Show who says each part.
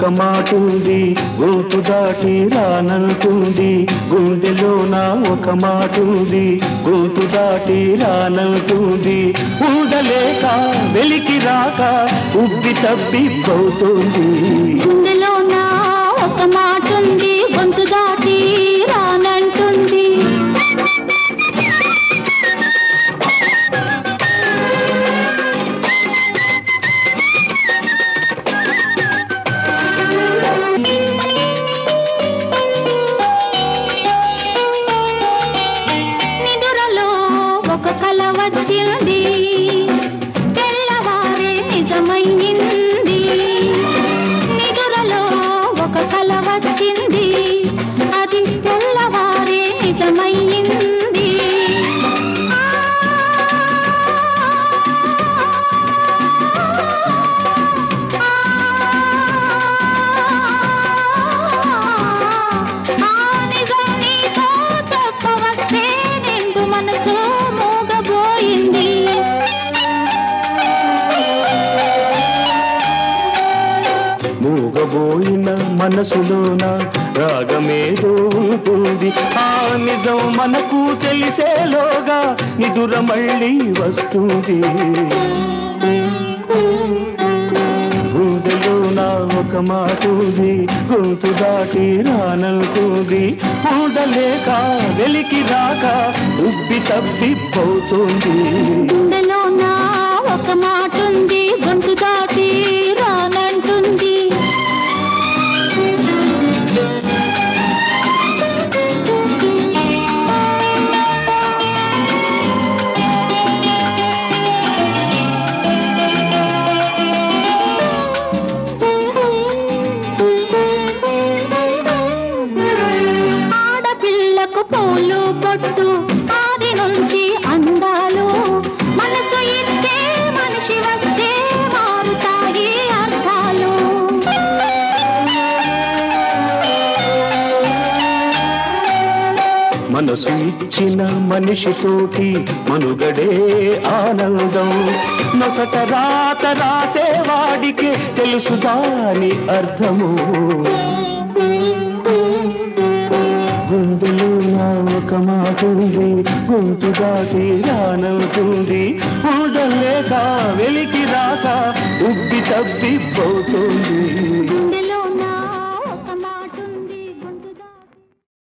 Speaker 1: మాటుంది గొంతు దాటి రానంటుంది గుండెలోన ఒక మాటుంది గొంతు దాటి రానంటుంది ఉండలేక వెలికి రాక ఉబ్బి తప్పి పోతుంది
Speaker 2: గుండెలో నా ఒక మాట ఉంది గొంతు దాటి రానంటుంది నిదురలో ఒక కల వచ్చింది తెల్లవారే నిజమయ్యింది నిదురలో ఒక కల వచ్చింది అది తెల్లవారే నిజమయ్యింది ఆ నిజం నీతో చెప్పవచ్చే నిండు మనసు మూగబోయింది
Speaker 1: మూగబోయిన మనసులోన రాగమేదో ఉంటుంది ఆ నిజం మనకు తెలిసేలోగా నిదుర మళ్ళీ వస్తుంది గుండెలోన ఒక మాటుంది గొంతు దాటి రానంటుంది ఉండలేక వెలికి రాక ఉబ్బి తప్పిపోతుంది
Speaker 2: గుండెలో నా ఒక మాట ఉంది గొంతు దాటి రానంటుంది ఆడపిల్లకు పూలు పొట్టు ఆది నుంచి అందాలు మనసు ఇచ్చే మనిషి వస్తే మారుతాయి అర్థాలు
Speaker 1: మనసు ఇచ్చిన మనిషితోటి మనుగడే ఆనందం నొసట రాత రాసేవాడికి తెలుసు దాని అర్థము గుండెలో నా ఒక మాటుంది గొంతు దాటి రానవుతుంది ఉండలేక వెలికి రాక ఉబ్బి తప్పిపోతుంది